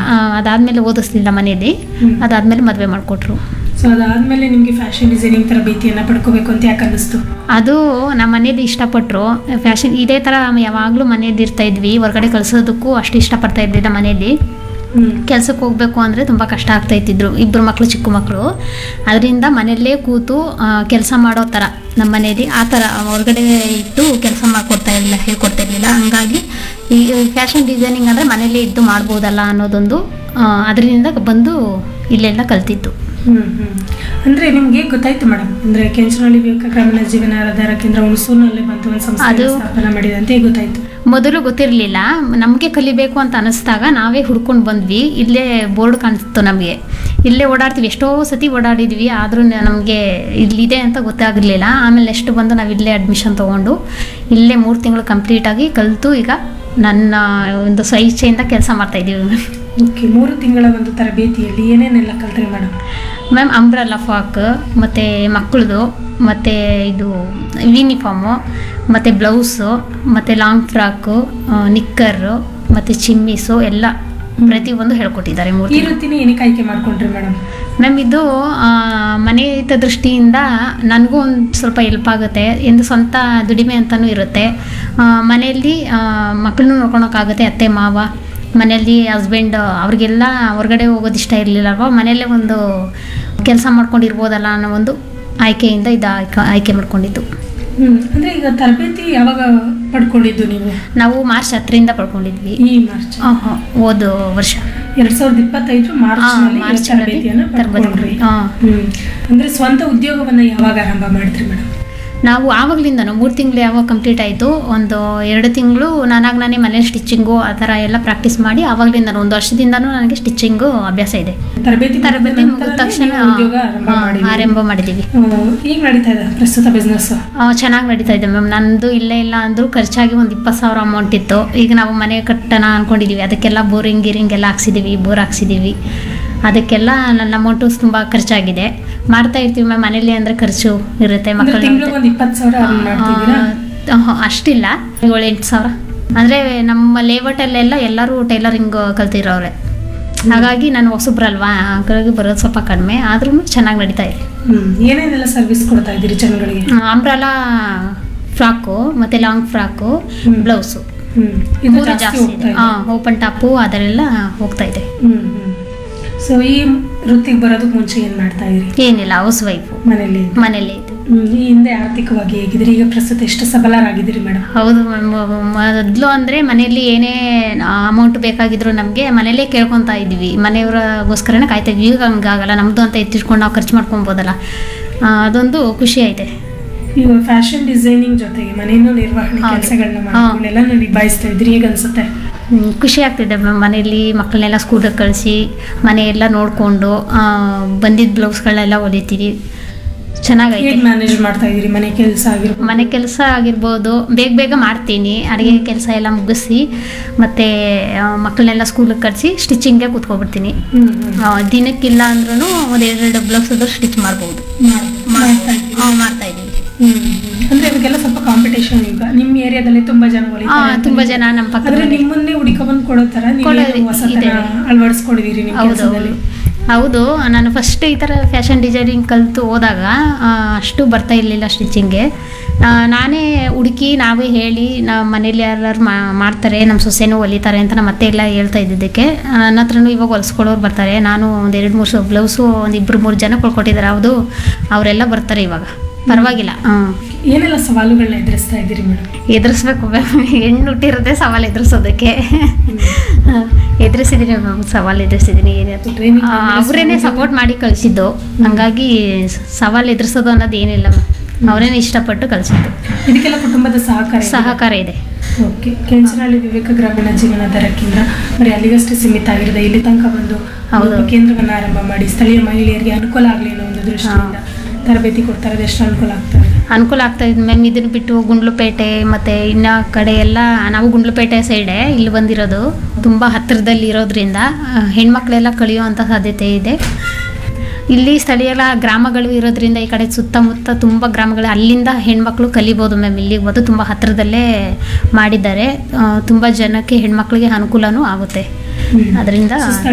ಆ, ಅದಾದ್ಮೇಲೆ ಓದಿಸ್ಲಿಲ್ಲ ಮನೆಯಲ್ಲಿ ಹ್ಮ್. ಅದಾದ್ಮೇಲೆ ಮದುವೆ ಮಾಡಿಕೊಟ್ರು ಸೊ ಅದಾದ್ಮೇಲೆ ನಿಮ್ಗೆ ಫ್ಯಾಷನ್ ಡಿಸೈನಿಂಗ್ ತರಬೇತಿಯನ್ನ ಪಡ್ಕೋಬೇಕು ಅಂತ ಯಾಕೆ ಅನ್ನಿಸ್ತು ಅದು ನಮ್ಮ ಮನೇಲಿ ಇಷ್ಟಪಟ್ಟರು ಫ್ಯಾಷನ್ ಇದೇ ಥರ ಯಾವಾಗಲೂ ಮನೇಲಿ ಇರ್ತಾ ಇದ್ವಿ ಹೊರಗಡೆ ಕಳ್ಸೋದಕ್ಕೂ ಅಷ್ಟು ಇಷ್ಟಪಡ್ತಾ ಇರಲಿಲ್ಲ ಮನೇಲಿ ಹ್ಮ್ ಕೆಲ್ಸಕ್ಕೆ ಹೋಗ್ಬೇಕು ಅಂದರೆ ತುಂಬ ಕಷ್ಟ ಆಗ್ತಾ ಇತ್ತಿದ್ರು ಇಬ್ಬರು ಮಕ್ಕಳು ಚಿಕ್ಕ ಮಕ್ಕಳು ಅದರಿಂದ ಮನೆಯಲ್ಲೇ ಕೂತು ಕೆಲಸ ಮಾಡೋ ಥರ ನಮ್ಮ ಮನೇಲಿ ಆ ಥರ ಹೊರಗಡೆ ಇದ್ದು ಕೆಲಸ ಮಾಡಿಕೊಡ್ತಾ ಇರಲಿಲ್ಲ ಹೇಳ್ಕೊಡ್ತಾ ಇರಲಿಲ್ಲ ಹಂಗಾಗಿ ಈ ಫ್ಯಾಷನ್ ಡಿಸೈನಿಂಗ್ ಅಂದರೆ ಮನೇಲೇ ಇದ್ದು ಮಾಡ್ಬೋದಲ್ಲ ಅನ್ನೋದೊಂದು ಅದರಿಂದ ಬಂದು ಇಲ್ಲೆಲ್ಲ ಕಲ್ತಿದ್ದು ಹ್ಮ್ ಹ್ಮ್ ಅಂದ್ರೆ ನಿಮ್ಗೆ ಗೊತ್ತಾಯ್ತು ಮೇಡಮ್ ಅಂದ್ರೆ ಕೆಂಚನಹಳ್ಳಿ ವಿವೇಕ ಗ್ರಾಮೀಣ ಜೀವನಾಧಾರ ಕೇಂದ್ರ ಹುಣಸೂರಿನಲ್ಲೇ ಬಂತು ಒಂದು ಸಂಸ್ಥೆ ಅದು- ಸ್ಥಾಪನೆ ಮಾಡಿದೆ ಅಂತ ಹೇಗೆ ಗೊತ್ತಾಯ್ತು ಮೊದಲು ಗೊತ್ತಿರಲಿಲ್ಲ ನಮಗೆ ಕಲಿಬೇಕು ಅಂತ ಅನಿಸ್ದಾಗ ನಾವೇ ಹುಡ್ಕೊಂಡು ಬಂದ್ವಿ ಇಲ್ಲೇ ಬೋರ್ಡ್ ಕಾಣಿಸ್ತು ನಮಗೆ ಇಲ್ಲೇ ಓಡಾಡ್ತೀವಿ ಎಷ್ಟೋ ಸತಿ ಓಡಾಡಿದ್ವಿ ಆದರೂ ನಮಗೆ ಇಲ್ಲಿದೆ ಅಂತ ಗೊತ್ತಾಗಿರಲಿಲ್ಲ ಆಮೇಲೆ ನೆಕ್ಸ್ಟ್ ಬಂದು ನಾವು ಇಲ್ಲೇ ಅಡ್ಮಿಷನ್ ತೊಗೊಂಡು ಇಲ್ಲೇ ಮೂರು ತಿಂಗಳು ಕಂಪ್ಲೀಟಾಗಿ ಕಲಿತು ಈಗ ನನ್ನ ಒಂದು ಸ್ವಇಚ್ಛೆಯಿಂದ ಕೆಲಸ ಮಾಡ್ತಾಯಿದ್ದೀವಿ ಓಕೆ ಮೂರು ತಿಂಗಳ ಒಂದು ತರಬೇತಿಯಲ್ಲಿ ಏನೇನೆಲ್ಲ ಕಲ್ತ್ರಿ ಮೇಡಮ್ ಮ್ಯಾಮ್ ಅಂಬ್ರಲ್ಲ ಫ್ರಾಕ್ ಮತ್ತು ಮಕ್ಕಳದು ಮತ್ತು ಇದು ಯೂನಿಫಾರ್ಮು ಮತ್ತು ಬ್ಲೌಸು ಮತ್ತು ಲಾಂಗ್ ಫ್ರಾಕು ನಿಕ್ಕರು ಮತ್ತು ಚಿಮ್ಮಿಸು ಎಲ್ಲ ಪ್ರತಿಯೊಂದು ಹೇಳ್ಕೊಟ್ಟಿದ್ದಾರೆ ಈ ಮೂರ್ತಿ ವೃತ್ತಿನ ಏನಕ್ಕೆ ಆಯ್ಕೆ ಮಾಡ್ಕೊಂಡ್ರಿ ಮೇಡಮ್ ಮ್ಯಾಮ್ ಇದು ಆ, ಮನೆ ಹಿತ ದೃಷ್ಟಿಯಿಂದ ನನಗೂ ಒಂದು ಸ್ವಲ್ಪ ಹೆಲ್ಪ್ ಆಗುತ್ತೆ ಎಂದು ಸ್ವಂತ ದುಡಿಮೆ ಅಂತಲೂ ಇರುತ್ತೆ ಆ, ಮನೆಯಲ್ಲಿ ಮಕ್ಕಳನ್ನೂ ನೋಡ್ಕೊಳಕ್ಕಾಗುತ್ತೆ ಅತ್ತೆ ಮಾವ ಮನೆಯಲ್ಲಿ ಹಸ್ಬೆಂಡ್ ಅವ್ರಿಗೆಲ್ಲ ಹೊರಗಡೆ ಹೋಗೋದು ಇಷ್ಟ ಇರಲಿಲ್ಲಲ್ವ ಮನೆಯಲ್ಲೇ ಒಂದು ಕೆಲಸ ಮಾಡ್ಕೊಂಡಿರ್ಬೋದಲ್ಲ ಅನ್ನೋ ಒಂದು ಆಯ್ಕೆಯಿಂದ ಇದು ಆಯ್ಕೆ ಆಯ್ಕೆ ಮಾಡ್ಕೊಂಡಿದ್ದು ಹ್ಮ್ ಅಂದ್ರೆ ಈಗ ತರಬೇತಿ ಯಾವಾಗ ಪಡ್ಕೊಂಡಿದ್ದು ನೀವು ನಾವು ಮಾರ್ಚ್ ಹತ್ತರಿಂದ ಪಡ್ಕೊಂಡಿದ್ವಿ ಈ ಮಾರ್ಚ್ ಆ, ಹ, ಹೋದ ವರ್ಷ ಎರಡ್ ಸಾವಿರದ ಇಪ್ಪತ್ತೈದು ಮಾರ್ಚ್ ಆ, ನಲ್ಲಿ ಈ ಮಾರ್ಚ್ ತರಬೇತಿಯನ್ನ ನಲ್ಲಿ ಪಡ್ಕೊಂಡ್ರಿ ಆ. ಹ್ಮ್ ಅಂದ್ರೆ ಸ್ವಂತ ಉದ್ಯೋಗವನ್ನ ಯಾವಾಗ ಆರಂಭ ಮಾಡಿದ್ರಿ ಮೇಡಮ್ ನಾವು ಆವಾಗಲಿಂದನೂ ಮೂರು ತಿಂಗಳು ಯಾವಾಗ ಕಂಪ್ಲೀಟ್ ಆಯಿತು ಒಂದು ಎರಡು ತಿಂಗಳು ನಾನಾಗ ನಾನೇ ಮನೇಲಿ ಸ್ಟಿಚಿಂಗು ಆ ಥರ ಎಲ್ಲ ಪ್ರಾಕ್ಟೀಸ್ ಮಾಡಿ ಆವಾಗಲಿಂದನೂ ಒಂದು ವರ್ಷದಿಂದನೂ ನನಗೆ ಸ್ಟಿಚಿಂಗು ಅಭ್ಯಾಸ ಇದೆ ತರಬೇತಿ ತರಬೇತಿ ಮುಗಿದ ಮುಗಿದ ನಂತರನೇ ತಕ್ಷಣ ನೀವು ಉದ್ಯೋಗ ಆರಂಭ ಆ, ಮಾಡಿದ್ರಿ. ಆರಂಭ ಮಾಡಿದ್ದೀವಿ ಆ, ಈಗ ನಡೀತಾ ಇದೆ ಪ್ರಸ್ತುತ ಬಿಸ್ನೆಸ್ ಚೆನ್ನಾಗಿ ನಡೀತಾ ಇದೆ ಮ್ಯಾಮ್ ನಂದು ಇಲ್ಲೇ ಇಲ್ಲ ಅಂದರೂ ಖರ್ಚಾಗಿ ಒಂದು ಇಪ್ಪತ್ತು ಸಾವಿರ ಅಮೌಂಟ್ ಇತ್ತು ಈಗ ನಾವು ಮನೆ ಕಟ್ಟೋಣ ಅಂದ್ಕೊಂಡಿದ್ದೀವಿ ಅದಕ್ಕೆಲ್ಲ ಬೋರಿಂಗ್ ಗೀರಿಂಗ್ ಎಲ್ಲ ಹಾಕ್ಸಿದ್ದೀವಿ ಬೋರ್ ಹಾಕ್ಸಿದ್ದೀವಿ ಅದಕ್ಕೆಲ್ಲ ನನ್ನ ಅಮೌಂಟು ತುಂಬ ಖರ್ಚಾಗಿದೆ ಮಾಡ್ತಾ ಇರ್ತೀವಿ ಮ್ಯಾಮ್ ಮನೇಲಿ ಅಂದರೆ ಖರ್ಚು ಇರುತ್ತೆ ಅಂದ್ರೆ ಮಕ್ಕಳು ತಿಂಗಳಿಗೆ ಒಂದು ಇಪ್ಪತ್ತು ಸಾವಿರ earn ಮಾಡ್ತಿದ್ದೀರಾ ಆ, ಆ, ಅಷ್ಟಿಲ್ಲ ಏಳು ಎಂಟು ಸಾವಿರ ಅಂದರೆ ನಮ್ಮ ಲೇಔಟಲ್ಲೆಲ್ಲ ಎಲ್ಲರೂ ಟೈಲರಿಂಗ್ ಕಲ್ತಿರೋರೆ ಹಾಗಾಗಿ ನಾನು ಹೊಸಬ್ರಲ್ವಾ ಹಾಗಾಗಿ ಬರೋದು ಸ್ವಲ್ಪ ಕಡಿಮೆ ಆದ್ರೂ ಚೆನ್ನಾಗಿ ನಡೀತಾ ಇದೆ ಹ್ಮ್ ಏನೇನೆಲ್ಲ ಸರ್ವಿಸ್ ಕೊಡ್ತಾ ಇದ್ದೀರಿ ಜನಗಳಿಗೆ ಅಂಬ್ರಲಾ ಫ್ರಾಕು ಮತ್ತು ಲಾಂಗ್ ಫ್ರಾಕು ಹ್ಮ್. ಬ್ಲೌಸು ಹ್ಮ್ ಇದು ಮೂರು ಜಾಸ್ತಿ ಜಾಸ್ತಿ ಹೋಗ್ತಾ ಇದೆ ಇದೆ ಹಾಂ ಓಪನ್ ಟಾಪು ಅದರೆಲ್ಲ ಹೋಗ್ತಾ ಇದೆ ಹ್ಮ್ ಹ್ಮ್ ಸೊ ಈ ವೃತ್ತಿಗೆ ಬರೋದಕ್ಕೆ ಮುಂಚೆ ಏನ್ ಮಾಡ್ತಾ ಇದ್ರಿ ಏನಿಲ್ಲ ಹೌಸ್ ವೈಫು ಮನೇಲಿ ಮನೇಲೇ ಇದೆ ಹ್ಮ್ ಈ ಹಿಂದೆ ಆರ್ಥಿಕವಾಗಿ ಹೇಗಿದ್ರಿ ಈಗ ಪ್ರಸ್ತುತ ಎಷ್ಟು ಸಬಲರಾಗಿದ್ದೀರಿ ಮೇಡಮ್ ಹೌದು ಮ್ಯಾಮ್ ಮೊದಲು ಅಂದರೆ ಮನೆಯಲ್ಲಿ ಏನೇ ಅಮೌಂಟ್ ಬೇಕಾಗಿದ್ರು ನಮಗೆ ಮನೇಲೇ ಕೇಳ್ಕೊತಾ ಇದ್ವಿ ಮನೆಯವರಿಗೋಸ್ಕರನೇ ಕಾಯ್ತಾ ಇದ್ವಿ ಈಗ ಹಂಗಾಗಲ್ಲ ನಮ್ಮದು ಅಂತ ಎತ್ತಿಟ್ಕೊಂಡು ನಾವು ಖರ್ಚು ಮಾಡ್ಕೊಬೋದಲ್ಲ ಆ, ಅದೊಂದು ಖುಷಿ ಐತೆ ಈಗ ಫ್ಯಾಷನ್ ಡಿಸೈನಿಂಗ್ ಜೊತೆಗೆ ಮನೆಯನ್ನು ನಿರ್ವಹಣೆ ಹೌದು. ಕೆಲಸಗಳನ್ನ ಹಾ. ಮಾಡ್ಕೊಂಡೆಲ್ಲ ನಿಭಾಯಿಸ್ತಾ ಇದ್ರಿ ಈಗ ಅನ್ಸುತ್ತೆ ಹ್ಮ್, ಖುಷಿ ಆಗ್ತಿದೆ ಮ್ಯಾಮ್ ಮನೆಯಲ್ಲಿ ಮಕ್ಕಳನ್ನೆಲ್ಲ ಸ್ಕೂಲಿಗೆ ಕಳಿಸಿ ಮನೆಯೆಲ್ಲ ನೋಡಿಕೊಂಡು ಬಂದಿದ್ದ ಬ್ಲೌಸ್ಗಳನ್ನೆಲ್ಲ ಹೊಲಿತೀವಿ ಚೆನ್ನಾಗೈತೆ ಹೇಗೆ ಮ್ಯಾನೇಜ್ ಮಾಡ್ತಾ ಇದ್ದೀರಿ ಮನೆ ಕೆಲಸ ಆಗಿರ್ಬೋದು ಮನೆ ಕೆಲಸ ಆಗಿರ್ಬೋದು ಬೇಗ ಬೇಗ ಮಾಡ್ತೀನಿ ಅಡುಗೆ ಕೆಲಸ ಎಲ್ಲ ಮುಗಿಸಿ ಮತ್ತು ಮಕ್ಕಳನ್ನೆಲ್ಲ ಸ್ಕೂಲಿಗೆ ಕಳಿಸಿ ಸ್ಟಿಚಿಂಗ್ಗೆ ಕೂತ್ಕೊಬಿಡ್ತೀನಿ ಹ್ಮ್ ಹ್ಮ್ ಆ, ದಿನಕ್ಕಿಲ್ಲ ಅಂದ್ರೂ ಒಂದು ಎರಡು ಬ್ಲೌಸ್ ಆದ್ರೂ ಸ್ಟಿಚ್ ಮಾಡ್ಬೋದು ಮಾಡ್ಬೋದು. ಮಾಡ್ತಾ ಇದ್ದೀರಿ. ಆ, ಮಾಡ್ತಾ ಇದ್ದೀವಿ ಹ್ಮ್ ಹ್ಮ್. ಅಂದ್ರೆ ಇವಾಗೆಲ್ಲ ಸ್ವಲ್ಪ ಕಾಂಪಿಟೇಷನ್ ಈಗ ನಿಮ್ಮ ಏರಿಯಾದಲ್ಲಿ ತುಂಬಾ ಜನ ಆ, ಹೊಲಿತಾರೆ ಅಂತ ತುಂಬ ನೀವು- ಜನ ನಮ್ಮ ಆದ್ರೆ ಪಕ್ಕದಲ್ಲಿ ನಿಮ್ಮನ್ನೇ ಹುಡುಕೊಂಡ್ ಕೊಡೋ ತರ ನೀವು ಕೊಡೋದು ಏನು ಹೊಸತನ ಇದೆ. ಅಳವಡಿಸ್ಕೊಂಡಿದೀರಿ ನಿಮ್ಮ ಹೌದು ಕೆಲಸದಲ್ಲಿ ಹೌದು ನಾನು ಫಸ್ಟ್ ಈ ಥರ ಫ್ಯಾಷನ್ ಡಿಸೈನಿಂಗ್ ಕಲಿತು ಹೋದಾಗ ಆ, ಅಷ್ಟು ಬರ್ತಾ ಇರಲಿಲ್ಲ ಸ್ಟಿಚಿಂಗ್ಗೆ ನಾನೇ ಹುಡುಕಿ ನಾವೇ ಹೇಳಿ ನಮ್ಮ ಮನೇಲಿ ಯಾರು ಮಾಡ್ತಾರೆ ನಮ್ಮ ಸೊಸೆನೂ ಹೊಲಿತಾರೆ ಅಂತ ನಮ್ಮ ಅತ್ತೆ ಎಲ್ಲ ಹೇಳ್ತಾ ಇದ್ದಿದ್ದಕ್ಕೆ ನನ್ನ ಹತ್ರನೂ ಇವಾಗ ಹೊಲಿಸ್ಕೊಳ್ಳೋರು ಬರ್ತಾರೆ ನಾನು ಒಂದು ಎರಡು ಮೂರು ಬ್ಲೌಸು ಒಂದು ಇಬ್ಬರು ಮೂರು ಜನ ಕೊಳ್ಕೊಟ್ಟಿದ್ದಾರೆ ಹೌದು ಅವರೆಲ್ಲ ಬರ್ತಾರೆ ಇವಾಗ ಪರವಾಗಿಲ್ಲ ಹಾಂ ಏನೆಲ್ಲ ಸವಾಲುಗಳನ್ನ ಎದುರಿಸ್ತಾ ಇದ್ದೀರಿ ಮೇಡಮ್ ಎದುರಿಸ್ಬೇಕು ಹೆಣ್ಣು ಹುಟ್ಟಿರೋದೇ ಸವಾಲು ಎದುರಿಸೋದಕ್ಕೆ ಎದುರಿಸಿದ್ದೀನಿ ಮ್ಯಾಮ್ ಸವಾಲು ಎದುರಿಸಿದ್ದೀನಿ ಏನಾದ್ರು Training ಆ, ಅವರೇನೆ ಸಪೋರ್ಟ್ ಮಾಡಿ ಕಳಿಸಿದ್ದು ಹಂಗಾಗಿ ಸವಾಲು ಎದುರಿಸೋದು ಅನ್ನೋದು ಏನಿಲ್ಲ ಅವರೇನೆ ಇಷ್ಟಪಟ್ಟು ಕಳಿಸಿದ್ದು ಇದಕ್ಕೆಲ್ಲ ಕುಟುಂಬದ ಸಹಕಾರ ಇದೆ. ಸಹಕಾರ ಇದೆ ಓಕೆ ಕೆಂಚನಹಳ್ಳಿ ವಿವೇಕ ಗ್ರಾಮೀಣ ಜೀವನಾಧಾರ ಕೇಂದ್ರ ಬರೀ ಅಲ್ಲಿಗಷ್ಟೇ ಸೀಮಿತ ಆಗಿರದೆ ಇಲ್ಲಿ ತನಕ ಬಂದು ಹೌದು. ಒಬ್ಬ ಕೇಂದ್ರವನ್ನ ಆರಂಭ ಮಾಡಿ ಸ್ಥಳೀಯ ಮಹಿಳೆಯರಿಗೆ ಅನುಕೂಲ ಆಗಲಿ ಅನ್ನೋ ಒಂದು ದೃಷ್ಟಿಯಿಂದ ತರಬೇತಿ ಕೊಡ್ತಾರೆ ಎಷ್ಟು ಅನುಕೂಲ ಆಗ್ತದೆ ಅನುಕೂಲ ಆಗ್ತಾ ಇದೆ ಮ್ಯಾಮ್ ಇದನ್ನು ಬಿಟ್ಟು ಗುಂಡ್ಲುಪೇಟೆ ಮತ್ತು ಇನ್ನ ಕಡೆ ಎಲ್ಲ ನಾವು ಗುಂಡ್ಲುಪೇಟೆ ಸೈಡೇ ಇಲ್ಲಿ ಬಂದಿರೋದು ತುಂಬ ಹತ್ತಿರದಲ್ಲಿ ಇರೋದ್ರಿಂದ ಆ, ಹೆಣ್ಮಕ್ಳೆಲ್ಲ ಕಳಿಯುವಂಥ ಸಾಧ್ಯತೆ ಇದೆ ಇಲ್ಲಿ ಸ್ಥಳೀಯ ಗ್ರಾಮಗಳು ಇರೋದ್ರಿಂದ ಈ ಕಡೆ ಸುತ್ತಮುತ್ತ ತುಂಬ ಗ್ರಾಮಗಳು ಅಲ್ಲಿಂದ ಹೆಣ್ಮಕ್ಳು ಕಲಿಬೋದು ಮ್ಯಾಮ್ ಇಲ್ಲಿಗೆ ಬಂದು ತುಂಬ ಹತ್ತಿರದಲ್ಲೇ ಮಾಡಿದ್ದಾರೆ ತುಂಬ ಜನಕ್ಕೆ ಹೆಣ್ಮಕ್ಳಿಗೆ ಅನುಕೂಲನೂ ಆಗುತ್ತೆ ಹ್ಮ್. ಅದರಿಂದ ಸೊ,